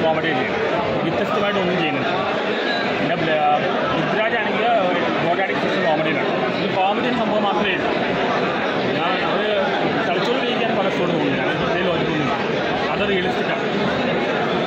comedy ചെയ്യുന്നത് വ്യത്യസ്തമായിട്ട് ഒന്നും ചെയ്യുന്നില്ല പിന്നെ ബ്ല- പൃഥ്വിരാജ് ആണെങ്കിൽ ഗോഡാഡി ഫസ്റ്റ് കോമഡിയിലാണ് ഈ കോമഡി സംഭവം മാത്രമേ ഉള്ളൂ ഞാൻ അത് കളിച്ചോണ്ടിരിക്കാൻ പല സ്റ്റോറി തോന്നുന്നു ഞാൻ പ്രത്യേകം ലോജിക്കൊന്നുമില്ല അത് റിയലിസ്റ്റിക്കാണ്